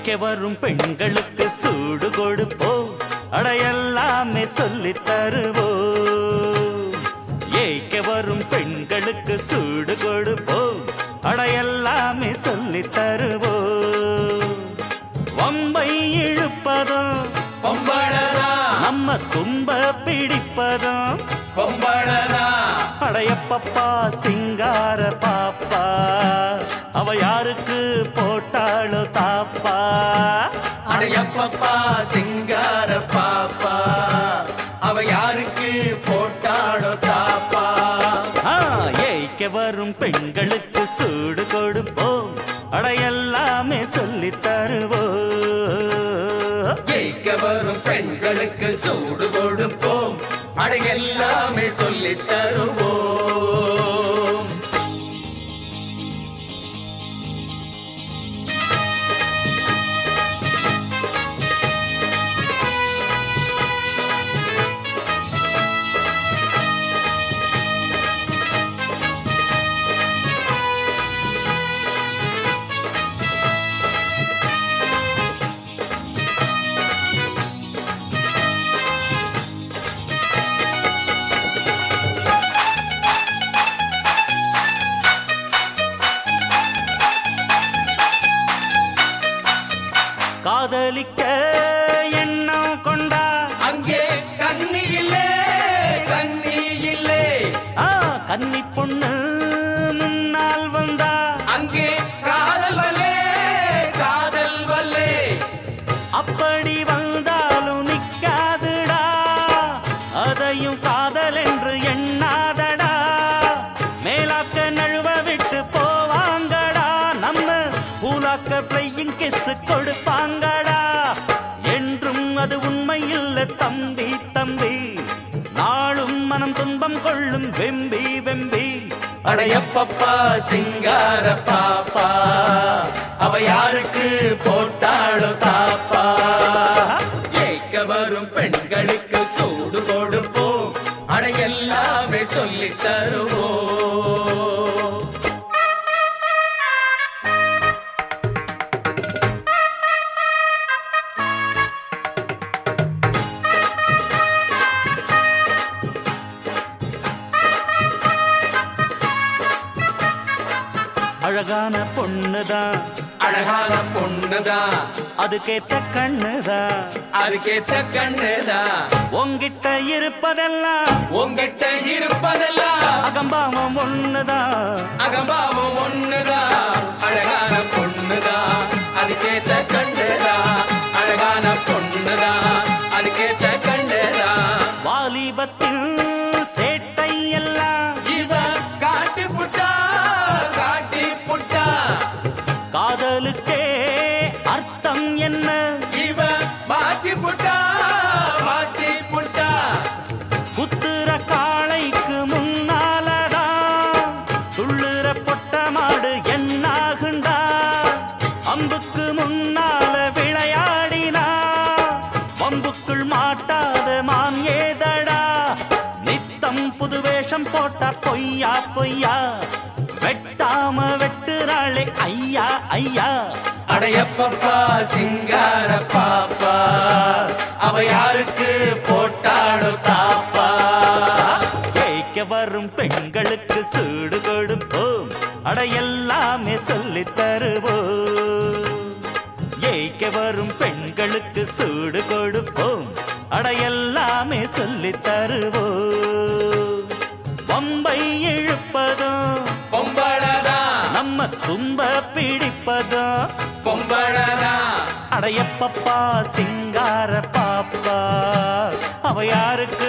ஏய்க்க வரும் பெண்களுக்கு சூடு கொடுப்போம் அடையெல்லாமே சொல்லித் தருவோம் ஏய்க்க வரும் பெண்களுக்கு சூடு கொடுப்போம் அடையெல்லாமே சொல்லித் தருவோம் வம்பை இழுப்பதும் பொம்பளதா நம்ம தும்ப பிடிப்பதும் பொம்பளதா அடையப்பப்பா சிங்கார பாப்பா அவ யாருக்கு போட்டாளோ தாப்பா அடையப்பப்பா சிங்கார பாப்பா அவ யாருக்கு போட்டாடோ தாப்பா ஆ, ஏய்க்க வரும் பெண்களுக்கு சூடு கொடுப்போம் அடையெல்லாமே சொல்லித் தருவோம் ஜெயிக்க வரும் பெண்களுக்கு சூடு கொடுப்போம் அடை எல்லாமே சொல்லித் தருவோம் காதலிக்க எண்ணம் கொண்டா அங்கே கண்ணி இல்லே கண்ணி இல்லே ஆ, கன்னி பொண்ணு முன்னால் வந்தா அங்கே காதல் வல்லே காதல் வல்லே அப்படி வந்தாலும் நிக்காதுடா அதையும் காதல் என்று எண்ணாதடா மேலாக்க நழுவ விட்டு போவாங்கடா நம்ம பூலாக்க பிளையிங் கிஸ் கொடுப்பாங்கடா என்றும் அது உண்மை இல்ல தம்பி தம்பி நாளும் மனம் துன்பம் கொள்ளும் வெம்பி வெம்பி அடையப்பப்பா சிங்கார பாப்பா அவ யாருக்கு போட்டாளோ தாப்பா ஏய்க்க வரும் பெண்களுக்கு சூடு கொடுப்போம் அடை எல்லாமே சொல்லித் தருவோம் அழகான பொண்ணுதான் அழகான பொண்ணுதான் அதுக்கேத்த கண்ணுதான் அதுக்கேத்த கண்ணுதான் உங்கிட்ட இருப்பதெல்லாம் உங்கிட்ட இருப்பதெல்லாம் அகம்பாவம் ஒண்ணுதான் அகம்பாவம் ஒண்ணுதான் அழகான பொண்ணுதான் அதுக்கேத்த கண்ணுதான் அழகான பொண்ணுதான் அதுக்கேத்த கண்ணுதான் வாலிபத்தில் சேட்டை எல்லாம் இவ காட்டி புட்டா காட்டி புட்டா காதலுக்கே அர்த்தம் என்ன இவ மாத்தி புட்டா மாத்தி புட்டா குத்துற காளைக்கு முன்னாலதான் துள்ளுற பொட்ட மாடு என்னாகுண்டா அம்புக்கு முன்னால விளையாடினா வம்புக்குள் மாட்டாத மான் ஏதடா நித்தம் புது வேஷம் போட்ட பொய்யா பொய்யா வெட்டாம வெட்டுறாளே ஐயா ஐயா அடையப்பப்பா சிங்கார பாப்பா அவ யாருக்கு போட்டாடோ தாப்பா கேட்க வரும் பெண்களுக்கு சூடு கொடுப்போம் அடையெல்லாமே சொல்லித் தருவோம் ஏய்க்க வரும் பெண்களுக்கு சூடு கொடுப்போம் அடையெல்லாமே சொல்லித் தருவோம் வம்பை இழுப்பதும் பொம்பளதா நம்ம தும்ப பிடிப்பதும் பொம்பளதா அடையப்பப்பா சிங்கார பாப்பா அவ யாருக்கு